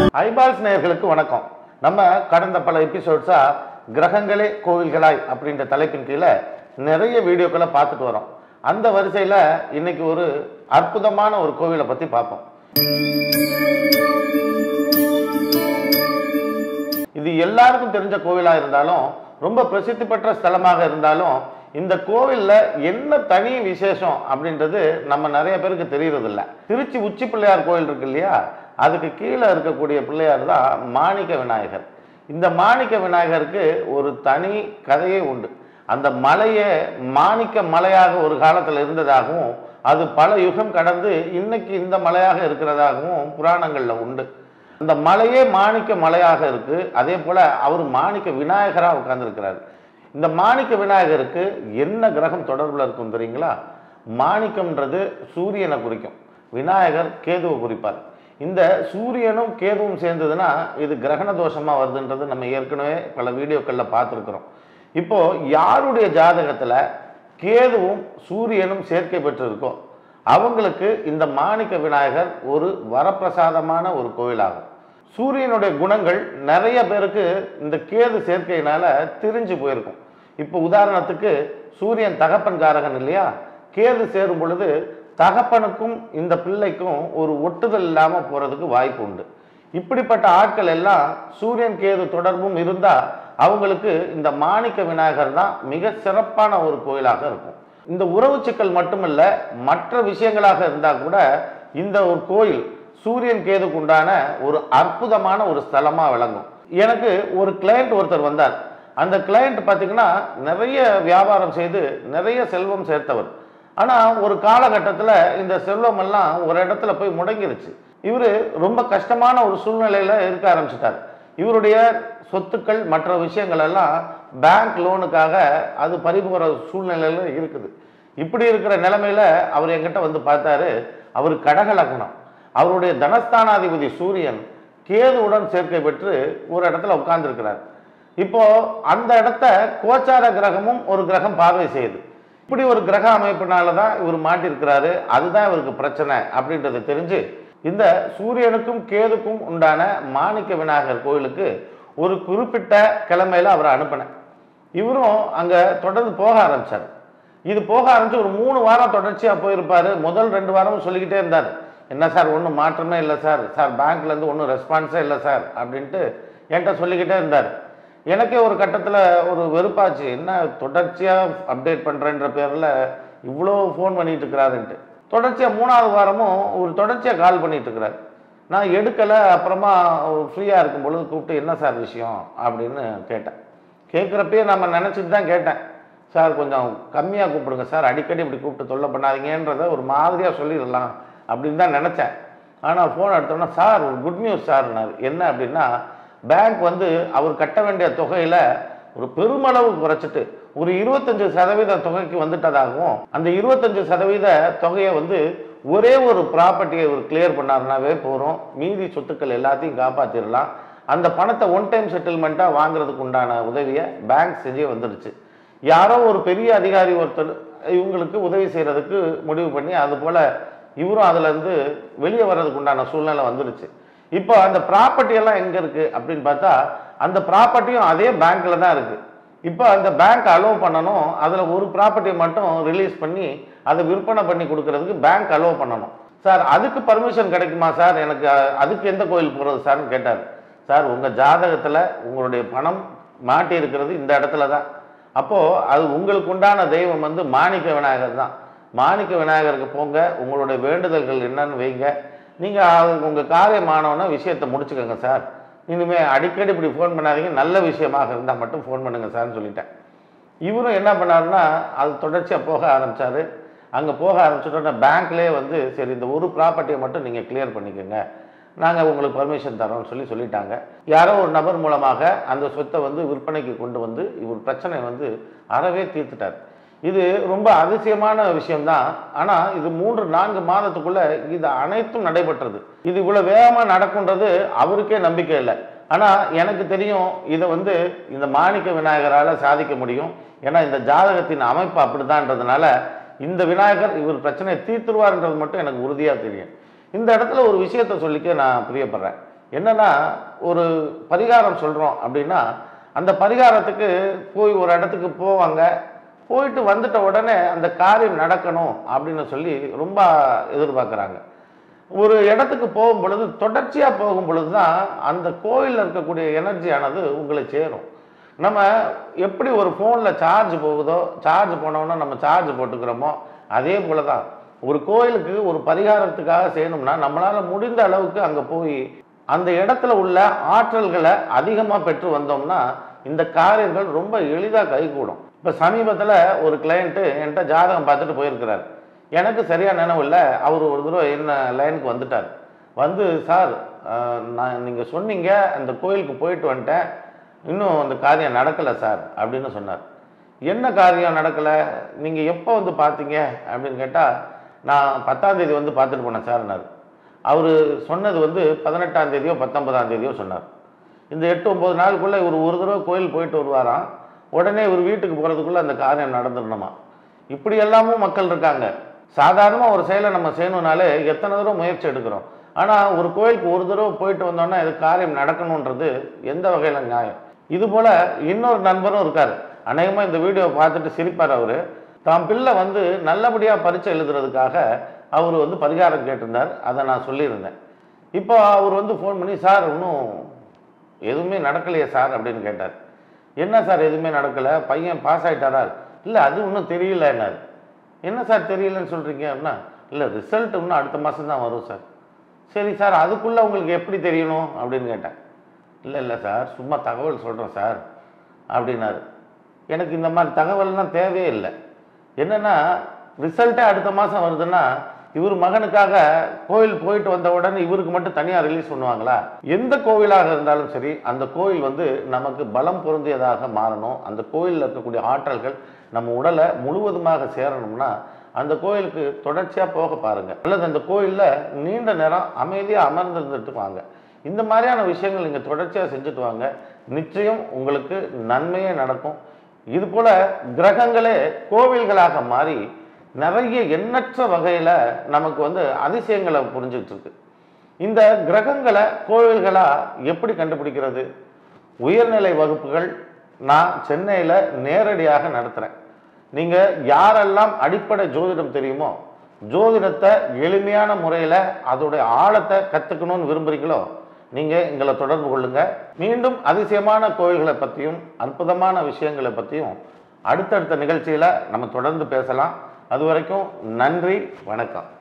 eyeballs நேயர்களுக்கு வணக்கம் நம்ம கடந்த பல எபிசோட்ஸா கிரகங்களே கோவில்களாய் அப்படின்ற தலைப்பின் கீழே நிறைய வீடியோக்களை பார்த்துட்டு வரோம் அந்த வரிசையில இன்னைக்கு ஒரு அற்புதமான ஒரு கோவிலை பத்தி பார்ப்போம் இது எல்லாருக்கும் தெரிஞ்ச கோவிலா இருந்தாலும் ரொம்ப பிரசித்தி பெற்ற ஸ்தலமாக இருந்தாலும் இந்த கோவில்ல என்ன தனி விசேஷம் அப்படின்றது நம்ம நிறைய பேருக்கு தெரியறது இல்ல திருச்சி உச்சி பிள்ளையார் கோவில் இருக்கு இல்லையா அதுக்கு கீழே இருக்கக்கூடிய பிள்ளையார் தான் மாணிக்க விநாயகர் இந்த மாணிக்க விநாயகருக்கு ஒரு தனி கதையே உண்டு அந்த மலையே மாணிக்க மலையாக ஒரு காலத்தில் இருந்ததாகவும் அது பல யுகம் கடந்து இன்னைக்கு இந்த மலையாக இருக்கிறதாகவும் புராணங்கள்ல உண்டு அந்த மலையே மாணிக்க மலையாக இருக்கு அதே போல அவர் மாணிக்க விநாயகரா உட்கார்ந்துருக்கிறார் இந்த மாணிக்க விநாயகருக்கு என்ன கிரகம் தொடர்புல இருக்கும் தெரியுங்களா மாணிக்கம்ன்றது சூரியனை குறிக்கும் விநாயகர் கேதுவை குறிப்பார் இந்த சூரியனும் கேதுவும் சேர்ந்ததுன்னா இது கிரகண தோஷமா வருதுன்றது நம்ம ஏற்கனவே பல வீடியோக்கள்ல பார்த்துருக்குறோம் இப்போ யாருடைய ஜாதகத்துல கேதுவும் சூரியனும் சேர்க்கை பெற்றிருக்கோ அவங்களுக்கு இந்த மாணிக்க விநாயகர் ஒரு வரப்பிரசாதமான ஒரு கோயிலாகும் சூரியனுடைய குணங்கள் நிறைய பேருக்கு இந்த கேது சேர்க்கையினால திரிஞ்சு போயிருக்கும் இப்போ உதாரணத்துக்கு சூரியன் தகப்பன் காரகன் இல்லையா கேது சேரும் பொழுது தகப்பனுக்கும் இந்த பிள்ளைக்கும் ஒரு ஒட்டுதல் இல்லாம போறதுக்கு வாய்ப்பு உண்டு இப்படிப்பட்ட ஆட்கள் எல்லாம் சூரியன் கேது தொடர்பும் இருந்தா அவங்களுக்கு இந்த மாணிக்க விநாயகர் தான் மிக சிறப்பான ஒரு கோயிலாக இருக்கும் இந்த உறவு சிக்கல் மட்டுமல்ல மற்ற விஷயங்களாக இருந்தா கூட இந்த ஒரு கோயில் சூரியன் கேதுக்கு உண்டான ஒரு அற்புதமான ஒரு ஸ்தலமா விளங்கும் எனக்கு ஒரு கிளையண்ட் ஒருத்தர் வந்தார் அந்த கிளையண்ட் பார்த்தீங்கன்னா நிறைய வியாபாரம் செய்து நிறைய செல்வம் சேர்த்தவர் ஆனா ஒரு காலகட்டத்தில் இந்த செல்வம் எல்லாம் ஒரு இடத்துல போய் முடங்கிருச்சு இவர் ரொம்ப கஷ்டமான ஒரு சூழ்நிலையில இருக்க ஆரம்பிச்சிட்டார் இவருடைய சொத்துக்கள் மற்ற விஷயங்கள் எல்லாம் பேங்க் லோனுக்காக அது பறிபோகிற சூழ்நிலையில இருக்குது இப்படி இருக்கிற நிலைமையில அவர் என்கிட்ட வந்து பார்த்தாரு அவர் கடகலக்கணம் அவருடைய தனஸ்தானாதிபதி சூரியன் கேதுவுடன் சேர்க்கை பெற்று ஒரு இடத்துல உட்கார்ந்துருக்கிறார் இப்போ அந்த இடத்த கோச்சார கிரகமும் ஒரு கிரகம் பார்வை செய்யுது இப்படி ஒரு கிரக அமைப்பினால தான் இவர் மாட்டிருக்கிறாரு அதுதான் இவருக்கு பிரச்சனை அப்படின்றத தெரிஞ்சு இந்த சூரியனுக்கும் கேதுக்கும் உண்டான மாணிக்க விநாயகர் கோயிலுக்கு ஒரு குறிப்பிட்ட கிழமையில அவரை அனுப்பினேன் இவரும் அங்க தொடர்ந்து போக ஆரம்பிச்சார் இது போக ஆரம்பிச்சு ஒரு மூணு வாரம் தொடர்ச்சியா போயிருப்பாரு முதல் ரெண்டு வாரமும் சொல்லிக்கிட்டே இருந்தார் என்ன சார் ஒன்றும் மாற்றமே இல்லை சார் சார் பேங்க்ல இருந்து ஒன்றும் ரெஸ்பான்ஸே இல்லை சார் அப்படின்ட்டு என்கிட்ட சொல்லிக்கிட்டே இருந்தார் எனக்கே ஒரு கட்டத்தில் ஒரு வெறுப்பாச்சு என்ன தொடர்ச்சியாக அப்டேட் பண்ணுறேன்ற பேரில் இவ்வளோ ஃபோன் பண்ணிட்டு இருக்கிறாருன்ட்டு தொடர்ச்சியாக மூணாவது வாரமும் ஒரு தொடர்ச்சியாக கால் பண்ணிட்டு இருக்கிறார் நான் எடுக்கலை அப்புறமா ஃப்ரீயாக இருக்கும் பொழுது கூப்பிட்டு என்ன சார் விஷயம் அப்படின்னு கேட்டேன் கேட்குறப்பயே நம்ம நினச்சிட்டு தான் கேட்டேன் சார் கொஞ்சம் கம்மியாக கூப்பிடுங்க சார் அடிக்கடி இப்படி கூப்பிட்டு தொல்லை பண்ணாதீங்கன்றத ஒரு மாதிரியாக சொல்லிடலாம் அப்படின்னு தான் நினச்சேன் ஆனால் ஃபோன் எடுத்தோன்னா சார் ஒரு குட் நியூஸ் சார்னார் என்ன அப்படின்னா பேங்க் வந்து அவர் கட்ட வேண்டிய தொகையில ஒரு பெருமளவு குறைச்சிட்டு ஒரு இருபத்தஞ்சு சதவீத தொகைக்கு வந்துட்டதாகவும் அந்த இருபத்தஞ்சு சதவீத தொகையை வந்து ஒரே ஒரு ப்ராப்பர்ட்டியை இவர் கிளியர் பண்ணாருனாவே போகிறோம் மீதி சொத்துக்கள் எல்லாத்தையும் காப்பாற்றிடலாம் அந்த பணத்தை ஒன் டைம் செட்டில்மெண்ட்டாக வாங்குறதுக்கு உண்டான உதவியை பேங்க் செஞ்சே வந்துடுச்சு யாரோ ஒரு பெரிய அதிகாரி ஒருத்தர் இவங்களுக்கு உதவி செய்கிறதுக்கு முடிவு பண்ணி அது போல் இவரும் அதுலேருந்து வெளியே வர்றதுக்கு உண்டான சூழ்நிலை வந்துடுச்சு இப்போ அந்த ப்ராப்பர்ட்டி எல்லாம் எங்க இருக்கு அப்படின்னு பார்த்தா அந்த ப்ராப்பர்ட்டியும் அதே பேங்க்ல தான் இருக்கு இப்போ அந்த பேங்க் அலோவ் பண்ணணும் அதுல ஒரு ப்ராப்பர்ட்டியை மட்டும் ரிலீஸ் பண்ணி அதை விற்பனை பண்ணி கொடுக்கறதுக்கு பேங்க் அலோவ் பண்ணணும் சார் அதுக்கு பர்மிஷன் கிடைக்குமா சார் எனக்கு அஹ், அதுக்கு எந்த கோயில் போகிறது சார்னு கேட்டார் சார் உங்க ஜாதகத்துல உங்களுடைய பணம் மாட்டி இருக்கிறது இந்த இடத்துல தான் அப்போ அது உங்களுக்கு உண்டான தெய்வம் வந்து மாணிக்க விநாயகர் தான் மாணிக்க விநாயகருக்கு போங்க உங்களுடைய வேண்டுதல்கள் என்னன்னு வைங்க நீங்கள் உங்கள் காரியமானவன விஷயத்தை முடிச்சுக்கோங்க சார் இனிமேல் அடிக்கடி இப்படி ஃபோன் பண்ணாதீங்க நல்ல விஷயமாக இருந்தால் மட்டும் ஃபோன் பண்ணுங்க சார்னு சொல்லிட்டேன் இவரும் என்ன பண்ணாருன்னா அது தொடர்ச்சியாக போக ஆரம்பிச்சாரு அங்கே போக ஆரம்பிச்சிட்டோன்னா பேங்க்லேயே வந்து சரி இந்த ஒரு ப்ராப்பர்ட்டியை மட்டும் நீங்கள் கிளியர் பண்ணிக்கோங்க நாங்கள் உங்களுக்கு பர்மிஷன் தரோம்னு சொல்லி சொல்லிட்டாங்க யாரோ ஒரு நபர் மூலமாக அந்த சொத்தை வந்து விற்பனைக்கு கொண்டு வந்து இவர் பிரச்சனை வந்து அறவே தீர்த்துட்டார் இது ரொம்ப அதிசயமான விஷயம்தான் ஆனால் இது மூன்று நான்கு மாதத்துக்குள்ள இது அனைத்தும் நடைபெற்றது இது இவ்வளவு வேகமா நடக்கும்ன்றது அவருக்கே நம்பிக்கை இல்லை ஆனால் எனக்கு தெரியும் இதை வந்து இந்த மாணிக்க விநாயகரால் சாதிக்க முடியும் ஏன்னா இந்த ஜாதகத்தின் அமைப்பு அப்படிதான்றதுனால இந்த விநாயகர் இவர் பிரச்சனையை தீர்த்துருவார்ன்றது மட்டும் எனக்கு உறுதியாக தெரியும் இந்த இடத்துல ஒரு விஷயத்த சொல்லிக்க நான் பிரியப்படுறேன் என்னன்னா ஒரு பரிகாரம் சொல்கிறோம் அப்படின்னா அந்த பரிகாரத்துக்கு போய் ஒரு இடத்துக்கு போவாங்க போயிட்டு வந்துட்ட உடனே அந்த காரியம் நடக்கணும் அப்படின்னு சொல்லி ரொம்ப எதிர்பார்க்குறாங்க ஒரு இடத்துக்கு போகும் பொழுது தொடர்ச்சியாக போகும் பொழுது தான் அந்த கோயிலில் இருக்கக்கூடிய எனர்ஜியானது உங்களை சேரும் நம்ம எப்படி ஒரு ஃபோனில் சார்ஜ் போகுதோ சார்ஜ் போனோன்னா நம்ம சார்ஜ் போட்டுக்கிறோமோ அதே போல தான் ஒரு கோயிலுக்கு ஒரு பரிகாரத்துக்காக செய்யணும்னா நம்மளால் முடிந்த அளவுக்கு அங்கே போய் அந்த இடத்துல உள்ள ஆற்றல்களை அதிகமாக பெற்று வந்தோம்னா இந்த காரியங்கள் ரொம்ப எளிதாக கைகூடும் இப்போ சமீபத்தில் ஒரு கிளையண்ட்டு என்கிட்ட ஜாதகம் பார்த்துட்டு போயிருக்கிறார் எனக்கு சரியாக நினைவு இல்லை அவர் ஒரு தடவை என்ன லைனுக்கு வந்துட்டார் வந்து சார் அஹ், நான் நீங்கள் சொன்னீங்க அந்த கோயிலுக்கு போயிட்டு வந்துட்டேன் இன்னும் அந்த காரியம் நடக்கலை சார் அப்படின்னு சொன்னார் என்ன காரியம் நடக்கலை நீங்கள் எப்போ வந்து பார்த்தீங்க அப்படின்னு கேட்டால் நான் பத்தாம் தேதி வந்து பார்த்துட்டு போனேன் சார்னார் அவர் சொன்னது வந்து பதினெட்டாம் தேதியோ பத்தொன்பதாம் தேதியோ சொன்னார் இந்த எட்டு ஒம்பது நாளுக்குள்ளே இவர் ஒரு தடவை கோயில் போயிட்டு வருவாராம் உடனே இவர் வீட்டுக்கு போகிறதுக்குள்ளே அந்த காரியம் நடந்துடணுமா இப்படி எல்லாமும் மக்கள் இருக்காங்க சாதாரணமாக ஒரு செயலை நம்ம செய்யணும்னாலே எத்தனை தடவை முயற்சி எடுக்கிறோம் ஆனால் ஒரு கோயிலுக்கு ஒரு தடவை போயிட்டு வந்தோன்னா இது காரியம் நடக்கணுன்றது எந்த வகையில் நியாயம் இது போல் இன்னொரு நண்பரும் இருக்கார் அநேகமாக இந்த வீடியோவை பார்த்துட்டு சிரிப்பார் அவர் தாம் பிள்ளை வந்து நல்லபடியாக பரீட்சை எழுதுறதுக்காக அவர் வந்து பரிகாரம் கேட்டிருந்தார் அதை நான் சொல்லியிருந்தேன் இப்போ அவர் வந்து ஃபோன் பண்ணி சார் இன்னும் எதுவுமே நடக்கலையே சார் அப்படின்னு கேட்டார் என்ன சார் எதுவுமே நடக்கலை பையன் பாஸ் ஆகிட்டாரா இல்லை அது இன்னும் தெரியலன்னார் என்ன சார் தெரியலன்னு சொல்கிறீங்க அப்படின்னா இல்லை ரிசல்ட் இன்னும் அடுத்த மாதம் தான் வரும் சார் சரி சார் அதுக்குள்ளே உங்களுக்கு எப்படி தெரியணும் அப்படின்னு கேட்டேன் இல்லை இல்லை சார் சும்மா தகவல் சொல்கிறேன் சார் அப்படின்னாரு எனக்கு இந்த மாதிரி தகவல்லாம் தேவையே இல்லை என்னென்னா ரிசல்ட்டே அடுத்த மாதம் வருதுன்னா இவர் மகனுக்காக கோயில் போயிட்டு வந்த உடனே இவருக்கு மட்டும் தனியாக ரிலீஸ் பண்ணுவாங்களா எந்த கோவிலாக இருந்தாலும் சரி அந்த கோயில் வந்து நமக்கு பலம் பொருந்தியதாக மாறணும் அந்த கோயிலில் இருக்கக்கூடிய ஆற்றல்கள் நம்ம உடலை முழுவதுமாக சேரணும்னா அந்த கோயிலுக்கு தொடர்ச்சியாக போக பாருங்க அல்லது அந்த கோயிலில் நீண்ட நேரம் அமைதியாக அமர்ந்திருந்துட்டு வாங்க இந்த மாதிரியான விஷயங்கள் நீங்கள் தொடர்ச்சியாக செஞ்சுட்டு வாங்க நிச்சயம் உங்களுக்கு நன்மையே நடக்கும் இது போல கிரகங்களே கோவில்களாக மாறி நிறைய எண்ணற்ற வகையில் நமக்கு வந்து அதிசயங்களை புரிஞ்சுட்டு இருக்கு இந்த கிரகங்களை கோவில்களா எப்படி கண்டுபிடிக்கிறது உயர்நிலை வகுப்புகள் நான் சென்னையில் நேரடியாக நடத்துகிறேன் நீங்கள் யாரெல்லாம் அடிப்படை ஜோதிடம் தெரியுமோ ஜோதிடத்தை எளிமையான முறையில் அதோடைய ஆழத்தை கற்றுக்கணும்னு விரும்புகிறீங்களோ நீங்கள் எங்களை தொடர்பு கொள்ளுங்க மீண்டும் அதிசயமான கோவில்களை பற்றியும் அற்புதமான விஷயங்களை பற்றியும் அடுத்தடுத்த நிகழ்ச்சியில் நம்ம தொடர்ந்து பேசலாம் அது வரைக்கும் நன்றி வணக்கம்